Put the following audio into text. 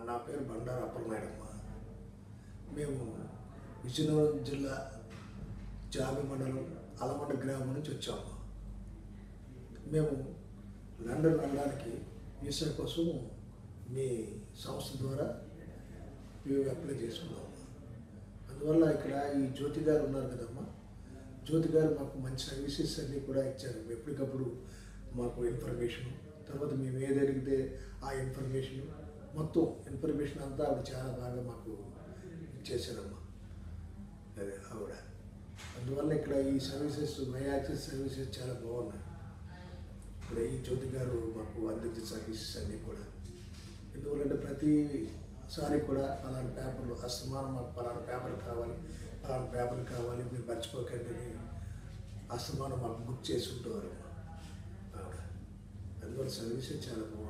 నా పేరు బండారు అప్పలనాయుడమ్మ మేము విజయనగరం జిల్లా జాబి మండలం అలమండ గ్రామం నుంచి వచ్చాము మేము లండన్ వెళ్ళడానికి వీసా కోసం మీ సంస్థ ద్వారా మేము అప్లై చేసుకున్నాము అందువల్ల ఇక్కడ ఈ జ్యోతి గారు ఉన్నారు కదమ్మా జ్యోతి గారు మాకు మంచి సర్వీసెస్ అన్నీ కూడా ఇచ్చారు ఎప్పటికప్పుడు మాకు ఇన్ఫర్మేషన్ తర్వాత మేము ఏది అడిగితే ఆ ఇన్ఫర్మేషన్ మొత్తం ఇన్ఫర్మేషన్ అంతా ఆవిడ చాలా బాగా మాకు ఇచ్చేసారమ్మా అదే ఆవిడ అందువల్ల ఇక్కడ ఈ సర్వీసెస్ మై యాక్సెస్ సర్వీసెస్ చాలా బాగున్నాయి ఇక్కడ ఈ జ్యోతి గారు మాకు అందించే సర్వీసెస్ అన్నీ కూడా ఎందువల్లంటే ప్రతిసారి కూడా పలానా పేపర్లు అస్తమానం మాకు పలానా పేపర్ కావాలి పలానా పేపర్ కావాలి మీరు మర్చిపోకండి అని అస్తమానం మాకు బుక్ చేసి ఉంటారు ఆవిడ అందువల్ల సర్వీసెస్ చాలా బాగుంది